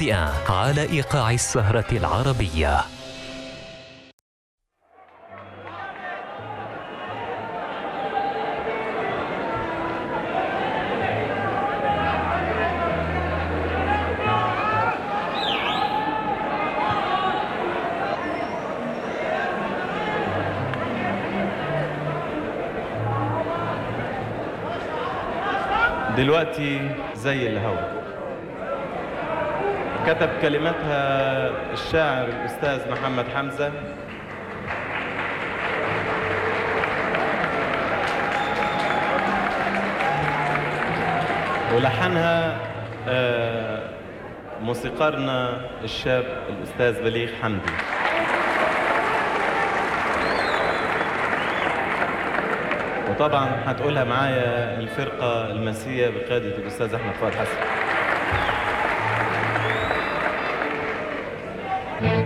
1 على إيقاع السهرة العربية دلوقتي زي الهوا كتب كلماتها الشاعر الأستاذ محمد حمزة ولحنها آه، موسيقارنا الشاب الأستاذ بليغ حمدي وطبعا هتقولها معايا الفرقة المسية بقيادة الأستاذ أحمد فؤاد حسن